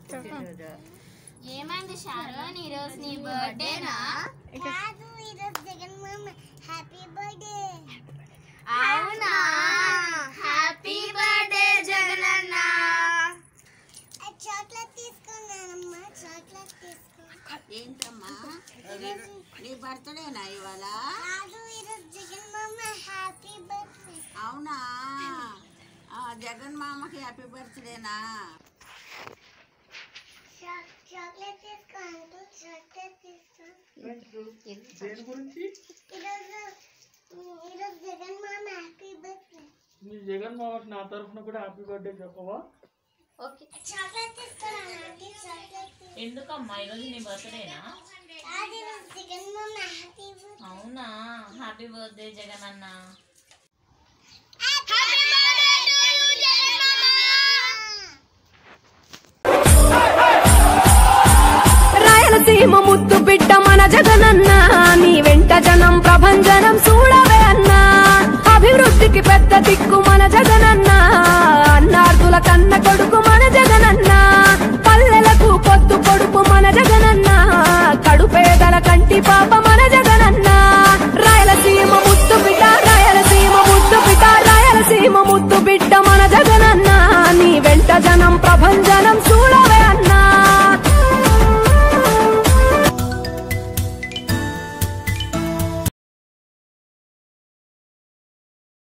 పుట్టినరోజు ఏమైంది షారోన్ ఈ రోజు నీ బర్త్డేనా కాదు ఈరోజు జగన్ మామ హ్యాపీ బర్త్డే అవునా హ్యాపీ బర్త్డే జగనన్న చాక్లెట్ తీసుకున్నానమ్మా చాక్లెట్ తీసుకో ఏంటమ్మా నీ బర్త్డేనా ఇవాళ కాదు ఈరోజు జగన్ మామ హ్యాపీ బర్త్డే అవునా ఆ, జగన్ మామకి హ్యాపీ బర్త్డేనా చాక్లెట్ తీసుకో అంకుల్ చాక్లెట్ తీసుకో దేని గురించి ఈరోజు ఈరోజు జగన్ మామ హ్యాపీ బర్త్డే మీ జగన్ మామకి నా తరఫున కూడా హ్యాపీ బర్త్డే చెప్పవా ఓకే చాక్లెట్ తీసుకున్నాను ఆంటీ చాక్లెట్ తీసుకో. ఎందుకమ్మా ఈరోజు నీ బర్త్డేనా కాదు ఈరోజు జగన్ మామ హ్యాపీ బర్త్డే అవునా హ్యాపీ బర్త్డే జగన్ అన్న రాయలసీమ ముద్దు బిడ్డ మన జగనన్న నీ వెంట జనం ప్రభంజనం చూడవే అన్నా అభివృద్ధికి పెద్ద దిక్కు మన జగనన్న అన్నార్థుల కన్న కొడుకు